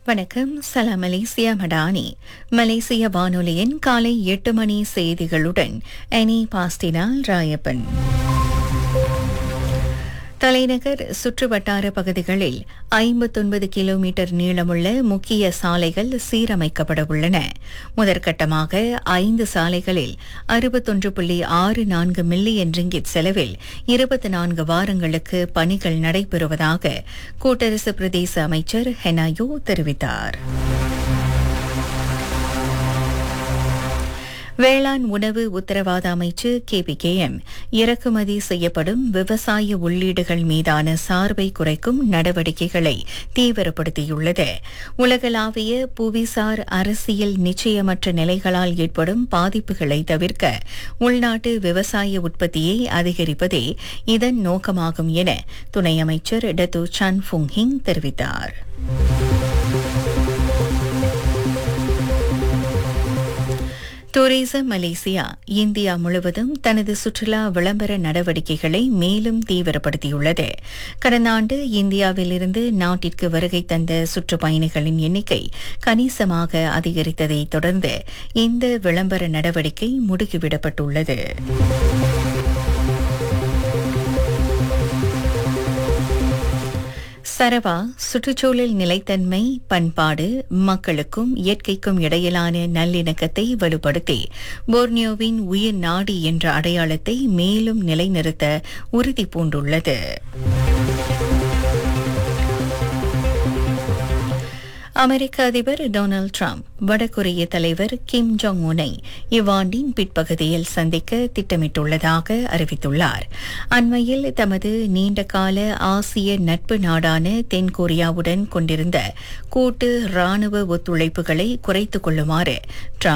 வணக்கம் சலாம் மலேசியா மடானி மலேசிய வானொலியின் காலை எட்டு மணி செய்திகளுடன் அனி பாஸ்டினால் ராயப்பன் தலைநகர் சுற்றுவட்டார பகுதிகளில் ஐம்பத்தொன்பது கிலோமீட்டர் நீளமுள்ள முக்கிய சாலைகள் சீரமைக்கப்பட உள்ளன முதற்கட்டமாக ஐந்து சாலைகளில் அறுபத்தொன்று புள்ளி ஆறு நான்கு மில்லியன் ரிங்கிட் செலவில் இருபத்தி நான்கு வாரங்களுக்கு பணிகள் நடைபெறுவதாக கூட்டரசு பிரதேச அமைச்சர் ஹெனாயோ தெரிவித்தார் வேளாண் உணவு உத்தரவாத அமைச்சு கேபிகேஎம் இறக்குமதி செய்யப்படும் விவசாய உள்ளீடுகள் மீதான சார்பை குறைக்கும் நடவடிக்கைகளை தீவிரப்படுத்தியுள்ளது உலகளாவிய புவிசார் அரசியல் நிச்சயமற்ற நிலைகளால் ஏற்படும் பாதிப்புகளை தவிர்க்க உள்நாட்டு விவசாய உற்பத்தியை அதிகரிப்பதே இதன் நோக்கமாகும் என துணை அமைச்சர் டத்து சன் ஃபுங்ஹிங் தெரிவித்தார் டூரிசம் மலேசியா இந்தியா முழுவதும் தனது சுற்றுலா விளம்பர நடவடிக்கைகளை மேலும் தீவிரப்படுத்தியுள்ளது கடந்த ஆண்டு இந்தியாவிலிருந்து நாட்டிற்கு வருகை தந்த சுற்றுப்பயணிகளின் எண்ணிக்கை கணிசமாக அதிகரித்ததை தொடர்ந்து இந்த விளம்பர நடவடிக்கை முடுக்கிவிடப்பட்டுள்ளது சரவா சுற்றுச்சூழல் நிலைத்தன்மை பண்பாடு மக்களுக்கும் இயற்கைக்கும் இடையிலான நல்லிணக்கத்தை வலுப்படுத்தி போர்னியோவின் உயிர் நாடி என்ற அடையாளத்தை மேலும் நிலைநிறுத்த உறுதி பூண்டுள்ளது அமெரிக்க அதிபர் டொனால்டு டிரம்ப் வடகொரிய தலைவர் கிம் ஜோங் உனை இவ்வாண்டின் பிற்பகுதியில் சந்திக்க திட்டமிட்டுள்ளதாக அறிவித்துள்ளார் அண்மையில் தமது நீண்டகால ஆசிய நட்பு நாடான தென்கொரியாவுடன் கொண்டிருந்த கூட்டு ராணுவ ஒத்துழைப்புகளை குறைத்துக் கொள்ளுமாறு டிரம்ப்